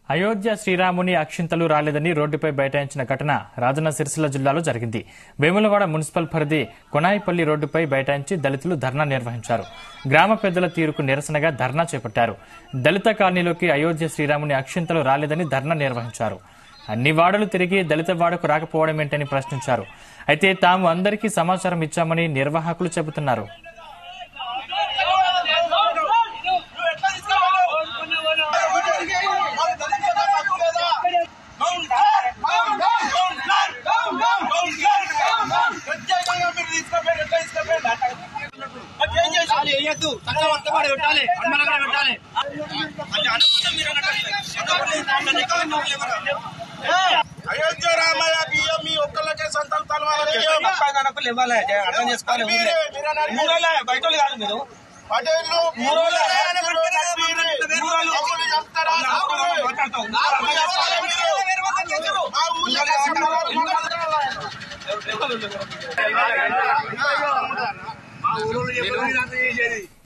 అయోధ్య శ్రీరాముని అక్షింతలు రాలేదని రోడ్డుపై బైఠాయించిన ఘటన రాజన్న సిరిసిల్ల జిల్లాలో జరిగింది వేములవాడ మున్సిపల్ పరిధి కొనాయిపల్లి రోడ్డుపై బైఠాయించి దళితులు ధర్నా నిర్వహించారు గ్రామ పెద్దల తీరుకు నిరసనగా ధర్నా చేపట్టారు దళిత కాలనీలోకి అయోధ్య శ్రీరాముని అక్షింతలు రాలేదని ధర్నా నిర్వహించారు అన్ని వాడలు తిరిగి దళిత వాడకు రాకపోవడం ఏంటని ప్రశ్నించారు అయితే తాము అందరికీ సమాచారం ఇచ్చామని నిర్వాహకులు చెబుతున్నారు వేయద్దు చక్కగా వర్తమాడు పెట్టాలి అనుమానంగా పెట్టాలి అయోధ్య రామయ్య బియ్యం మీ ఒక్కళ్ళకే సొంతం తలవాల బియ్యం పక్కనకులు ఇవ్వాలి అర్థం చేసుకోవాలి మీరే, మీరే నడిపి- మూడోళ్ళే బయట వాళ్ళు కాదు మీరు పటేళ్ళు మూడోళ్ళే. మూడోళ్ళు మీరే. మూడోళ్ళు. అప్పులు చెప్తారా? అప్పులు. మాట్లాడతాం. అప్పులు చెప్పాలా మీరు? మా ఊళ్ళో సింహాలు మా ఊళ్ళో ఎవరు ఇదంతా చేసేది